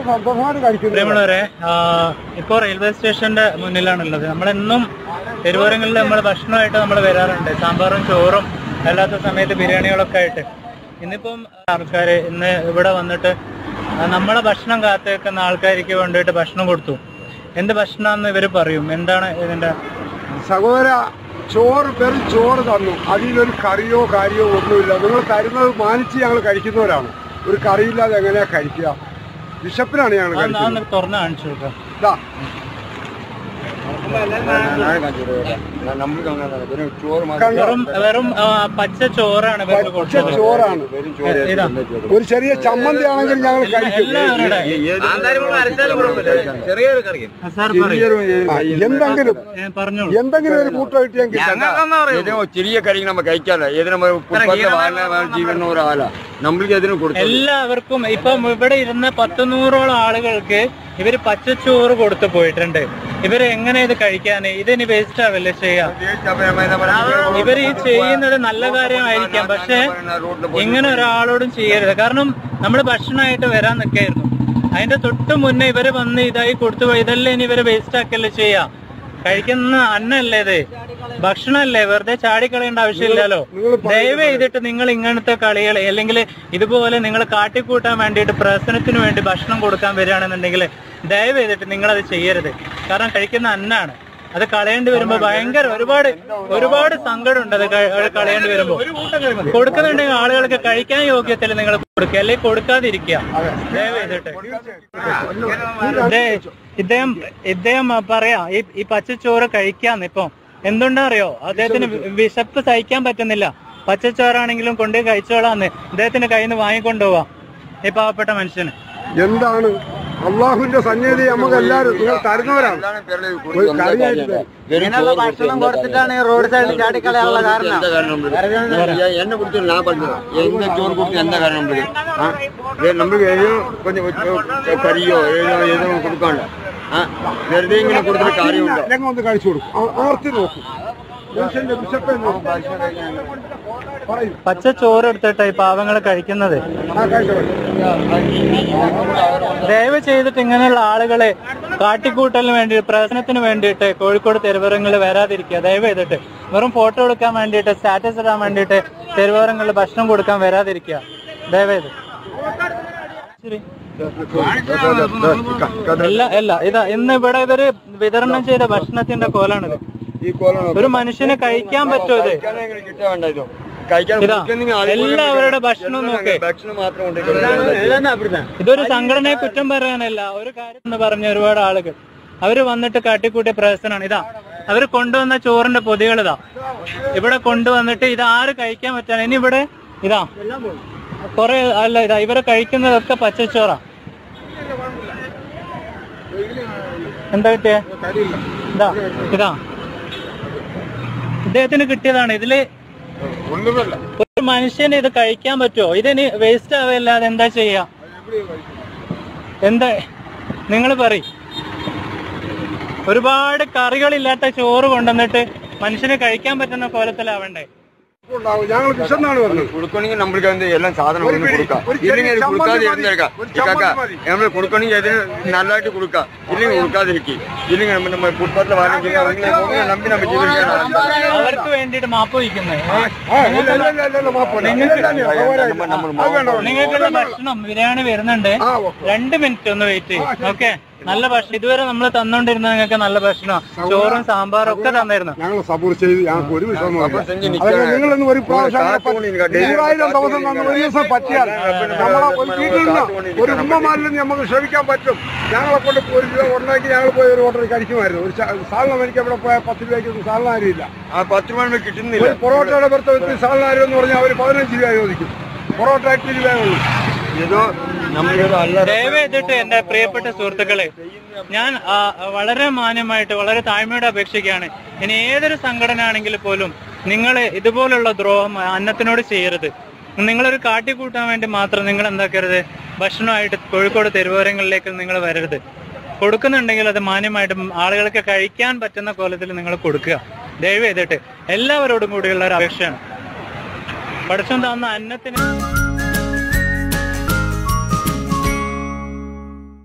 സന്തോഷമായിട്ട് കഴിക്കുന്നു പ്രിയമുള്ളവരെ ഇപ്പോൾ റെയിൽവേ സ്റ്റേഷന്റെ മുന്നിലാണുള്ളത് നമ്മളെന്നും തെരുവോരങ്ങളിൽ നമ്മൾ ഭക്ഷണമായിട്ട് നമ്മൾ വരാറുണ്ട് സാമ്പാറും ചോറും അല്ലാത്ത സമയത്ത് ബിരിയാണികളൊക്കെ ആയിട്ട് ഇന്നിപ്പം ആൾക്കാർ ഇന്ന് ഇവിടെ വന്നിട്ട് ആ, നമ്മളെ ഭക്ഷണം കാത്തേക്കുന്ന ആൾക്കാർക്ക് വേണ്ടിയിട്ട് ഭക്ഷണം കൊടുത്തു എന്ത് ഭക്ഷണമെന്ന് ഇവർ പറയും എന്താണ് ഇതിന്റെ സഹോദര ചോറ് വെറും ചോറ് തന്നു അതിലൊരു കറിയോ കാര്യോ ഒന്നുമില്ല നിങ്ങൾ തരുന്നത് മാനിച്ച് ഞങ്ങൾ കഴിക്കുന്നവരാണ് ഒരു കറിയില്ലാതെ എങ്ങനെയാ കഴിക്കുക ബിഷപ്പിനാണ് ഞങ്ങൾ ആ, കഴിക്കുന്നത് ഒന്ന് തുറന്ന് കാണിച്ചു കൊടുക്കാം ഇതാ കണ്ടോ? വെറും വെറും ആ, പച്ച ചോറാണ് ഇവർക്ക് പച്ച കൊടുത്തത് ചോറാണ് ഇതാ ഒരു ചെറിയ ചമ്മന്തി ആണെങ്കിൽ ഞങ്ങൾ കഴിക്കും എല്ലാവരുടെ ചെറിയൊരു കറി ആ, സാർ പറയൂ ആ, എന്തെങ്കിലും ഏ, പറഞ്ഞോളൂ എന്തെങ്കിലും ഒരു കൂട്ടം കിട്ടിയാൽ കിട്ടും ഏതോ ചെറിയ കറി നമ്മ കഴിക്കാല്ല ഏത് നമ്മ ഫുട്പാത്തിലെ വാഴ ജീവന ഒരാളാ നമ്മൾക്ക് ഇതിന് കൊടുത്തു എല്ലാവർക്കും ഇപ്പം ഇവിടെ ഇരുന്ന പത്ത് നൂറോളം ആളുകൾക്ക് ഇവര് പച്ചച്ചോറ് കൊടുത്തു പോയിട്ടുണ്ട് ഇവര് എങ്ങനെ ഇത് കഴിക്കാന് ഇതിന് വേസ്റ്റ് ആവല്ലേ ചെയ്യാ ഇവര് ഈ ചെയ്യുന്നത് നല്ല കാര്യമായിരിക്കാം പക്ഷെ ഇങ്ങനെ ഒരാളോടും ചെയ്യരുത് കാരണം നമ്മൾ ഭക്ഷണമായിട്ട് വരാൻ നിൽക്കായിരുന്നു അതിന്റെ തൊട്ട് മുന്നേ ഇവര് വന്ന് ഇതായി കൊടുത്തു പോയി ഇതല്ലേ ഇനി ഇവര് വേസ്റ്റ് ആക്കല്ലേ ചെയ്യാ കഴിക്കുന്ന അന്നല്ലേ ഇത് ഭക്ഷണമല്ലേ വെറുതെ ചാടിക്കളയേണ്ട ആവശ്യമില്ലല്ലോ ദയവ് ചെയ്തിട്ട് നിങ്ങൾ ഇങ്ങനത്തെ കളികൾ അല്ലെങ്കിൽ ഇതുപോലെ നിങ്ങൾ കാട്ടിക്കൂട്ടാൻ വേണ്ടിയിട്ട് പ്രസനത്തിന് വേണ്ടി ഭക്ഷണം കൊടുക്കാൻ വരികയാണെന്നുണ്ടെങ്കിൽ ദയവ് ചെയ്തിട്ട് നിങ്ങൾ അത് ചെയ്യരുത് കാരണം കഴിക്കുന്ന അന്നാണ് അത് കളയേണ്ടി വരുമ്പോ ഭയങ്കര ഒരുപാട് ഒരുപാട് സങ്കടമുണ്ട് അത് ക- കളയേണ്ടി വരുമ്പോ കൊടുക്കുന്നുണ്ടെങ്കിൽ ആളുകൾക്ക് കഴിക്കാൻ യോഗ്യത്തിൽ നിങ്ങൾ കൊടുക്കുക അല്ലെങ്കിൽ കൊടുക്കാതിരിക്കുക ദയവ് ചെയ്തിട്ട് ദേ, ഇദ്ദേഹം ഇദ്ദേഹം പറയാ ഈ ഈ പച്ചച്ചോറ് കഴിക്കാന്ന് ഇപ്പൊ എന്തുകൊണ്ടാ അറിയോ അദ്ദേഹത്തിന് വി- വിശപ്പ് സഹിക്കാൻ പറ്റുന്നില്ല പച്ചച്ചോറാണെങ്കിലും കൊണ്ടുപോയി കഴിച്ചോളാന്ന് ഇദ്ദേഹത്തിന്റെ കയ്യിൽ നിന്ന് വാങ്ങിക്കൊണ്ടുപോവാ ഈ പാവപ്പെട്ട മനുഷ്യന് എന്താണ് അള്ളാഹുവിന്റെ സന്നിധി നമുക്ക് എല്ലാവരും നിങ്ങൾ തരുന്നവരാണ് ഒരു കറിയായിട്ട് തരും. ഇങ്ങനെയുള്ള ഭക്ഷണം കൊടുത്തിട്ടാണ് ഈ റോഡ് സൈഡിൽ ചാടിക്കളയാനുള്ള കാരണം என்ன கொடுத்து நான் பண்றேன் எந்த சோறு கொடுத்து எந்த காரணம் நம்மளுக்கு நம்மளுக்கு ஏதோ கொஞ்சம் கறியோ ஏதோ ஏதோ கொடுக்காണ്ട വെറുതെ ഇങ്ങനെ കൊടുത്തിട്ട് കാര്യമുണ്ടോ അല്ലെങ്കിൽ ഒന്ന് കഴിച്ചു കൊടുക്കും ആ- ആർത്തി നോക്കും മനുഷ്യന്റെ വിശപ്പ് നോക്കും. പറയൂ പച്ച ചോറ് എടുത്തിട്ട് ഈ പാവങ്ങൾ കഴിക്കുന്നത് ആ കഴിച്ചു ദയവ് ചെയ്തിട്ട് ഇങ്ങനെയുള്ള ആളുകളെ കാട്ടിക്കൂട്ടലിന് വേണ്ടി പ്രശ്നത്തിന് വേണ്ടിയിട്ട് കോഴിക്കോട് തെരുവോരങ്ങളിൽ വരാതിരിക്കുക ദയവ് ചെയ്തിട്ട് വെറും ഫോട്ടോ എടുക്കാൻ വേണ്ടിയിട്ട് സ്റ്റാറ്റസ് ഇടാൻ വേണ്ടിയിട്ട് തെരുവോരങ്ങളിൽ ഭക്ഷണം കൊടുക്കാൻ വരാതിരിക്കുക ദയവേത് ശരി അല്ല അല്ല ഇതാ ഇന്ന് ഇവിടെ ഇവര് വിതരണം ചെയ്ത ഭക്ഷണത്തിന്റെ കോലാണിത് ഈ കോലം ഒരു മനുഷ്യന് കഴിക്കാൻ പറ്റുമോ ഇത് കിട്ടാൻ വേണ്ട ഇതോ കഴിക്കാൻ ഇതാ കൊടുക്കുന്നെങ്കിൽ ആദ്യം എല്ലാവരുടെ ഭക്ഷണം നോക്ക് ഭക്ഷണം മാത്രം കൊണ്ട് ഇതൊരു സംഘടനയെ കുറ്റം പറയാനല്ല ഒരു കാര്യം എന്ന് പറഞ്ഞ ഒരുപാട് ആളുകൾ അവര് വന്നിട്ട് കാട്ടിക്കൂട്ടിയ പ്രശ്നമാണ് ഇതാ അവര് കൊണ്ടുവന്ന ചോറിന്റെ പൊതികൾ ഇതാ ഇവിടെ കൊണ്ടുവന്നിട്ട് ഇത് ആര് കഴിക്കാൻ പറ്റാണ് ഇനി ഇവിടെ ഇതാ കൊറേ അല്ല ഇതാ ഇവര് കഴിക്കുന്നതൊക്കെ പച്ചച്ചോറാ എന്താ കിട്ടിയേ ഇതാ ഇതാ ഇദ്ദേഹത്തിന് കിട്ടിയതാണ് ഇതില് ഒന്നുമല്ല ഒരു മനുഷ്യന് ഇത് കഴിക്കാൻ പറ്റുമോ ഇതിന് വേസ്റ്റ് ആവല്ലാതെ എന്താ ചെയ്യാ എന്താ നിങ്ങൾ പറ ഒരുപാട് കറികളില്ലാത്ത ചോറ് കൊണ്ടുവന്നിട്ട് മനുഷ്യന് കഴിക്കാൻ പറ്റുന്ന കോലത്തിലാവണ്ടേ ഉണ്ടാവും ഞങ്ങൾ വിശന്നാണ് വന്നത് കൊടുക്കണമെങ്കിൽ നമ്മൾക്ക് வந்து எல்லாம் சாதனம் ஒரு ஒண்ணு பிடி, கொடுക്കാം ஒரு ചെറിയ ഇല്ലെങ്കിൽ ചമ്മന്തി കൊടുക്കാതെ മതി, ഇരുന്നേക്കാം ഒരു ഇക്കാക്ക ചമ്മന്തി മതി. നമ്മൾ കൊടുക്കണമെങ്കിൽ അതിന് നല്ലതായിട്ട് കൊടുക്കാം ഇല്ലെങ്കിൽ കൊടുക്കാതിരിക്കും ഇല്ലെങ്കിൽ നമ്മൾ നമ്മൾ ഫുട്പാത്തിൽ വാങ്ങിക്കുന്ന നമ്പി നമ്മൾ ജീവിക്കണം അവർക്ക് വേണ്ടിയിട്ട് മാപ്പ് വയ്ക്കുന്നത് ആ, ഇല്ല, ഇല്ല, ഇല്ല, ഇല്ല, ഇല്ല, മാപ്പ് വേണ്ട. നിങ്ങൾക്ക് ഇല്ല, ഇല്ല, സഹോദരാ, ഇല്ല. അത് വേണ്ട, വേണ്ട. നിങ്ങൾക്കുള്ള ഭക്ഷണം ബിരിയാണി വരുന്നുണ്ട് ആ, ഓക്കെ. രണ്ട് മിനിറ്റ് ഒന്ന് വെയിറ്റ് ചെയ്യും ഓക്കെ നല്ല ഭക്ഷണം ഇതുവരെ നമ്മൾ തന്നോണ്ടിരുന്ന നിങ്ങൾക്ക് നല്ല ഭക്ഷണം ചോറും സാമ്പാറും ഒക്കെ തന്നിരുന്നു ഞങ്ങൾ സബൂർ ചെയ്ത് ഞങ്ങൾക്ക് ഒരു വിഷമം സബൂർ സെஞ்சு നിൽക്കാൻ. നിങ്ങളൊന്ന് ഒരു പ്രാവശ്യം കാത്തു കൊണ്ട് നിൽക്കാം. ഡെയിലി നൂറായിരം ദിവസം തന്ന ഒരു ദിവസം പറ്റിയാൽ നമ്മളെ ഒരു വീട്ടിൽ നിന്ന് ഒരു ഉമ്മമാരിൽ നിന്ന് നമുക്ക് ക്ഷമിക്കാൻ പറ്റും ഞങ്ങളെ കൊണ്ട് ഒരു രൂപ ഉണ്ടാക്കി ഞങ്ങൾ പോയി ഒരു ഹോട്ടലിൽ കഴിക്കുമായിരുന്നു ഒരു ച- സാധനം എനിക്ക് അവിടെ പോയാൽ പത്ത് രൂപയ്ക്ക് സാധനം ആരുമില്ല ആ പത്ത് മണി കിട്ടുന്നില്ല ഒരു പൊറോട്ടയുടെ പുറത്ത് സാധനം ആരും എന്ന് പറഞ്ഞാൽ അവർ പതിനഞ്ച് രൂപ ചോദിക്കും പൊറോട്ട എട്ട് രൂപയുള്ളൂ ഏതോ നമ്മളിത് അല്ല ദയവ് ചെയ്തിട്ട് എന്റെ പ്രിയപ്പെട്ട സുഹൃത്തുക്കളെ ഞാൻ ആ, വളരെ മാന്യമായിട്ട് വളരെ താഴ്മയോടെ അപേക്ഷിക്കുകയാണ് ഇനി ഏതൊരു സംഘടന ആണെങ്കിൽ പോലും നിങ്ങൾ ഇതുപോലുള്ള ദ്രോഹം അന്നത്തിനോട് ചെയ്യരുത് നിങ്ങളൊരു കാട്ടിക്കൂട്ടാൻ വേണ്ടി മാത്രം നിങ്ങൾ എന്താക്കരുത് ഭക്ഷണമായിട്ട് കോഴിക്കോട് തെരുവോരങ്ങളിലേക്ക് നിങ്ങൾ വരരുത് കൊടുക്കുന്നുണ്ടെങ്കിൽ അത് മാന്യമായിട്ട് ആളുകൾക്ക് കഴിക്കാൻ പറ്റുന്ന കോലത്തിൽ നിങ്ങൾ കൊടുക്കുക ദയവ് ചെയ്തിട്ട് എല്ലാവരോടും കൂടിയുള്ള ഒരു അപേക്ഷയാണ് പഠിച്ചം തന്ന അന്നത്തിന്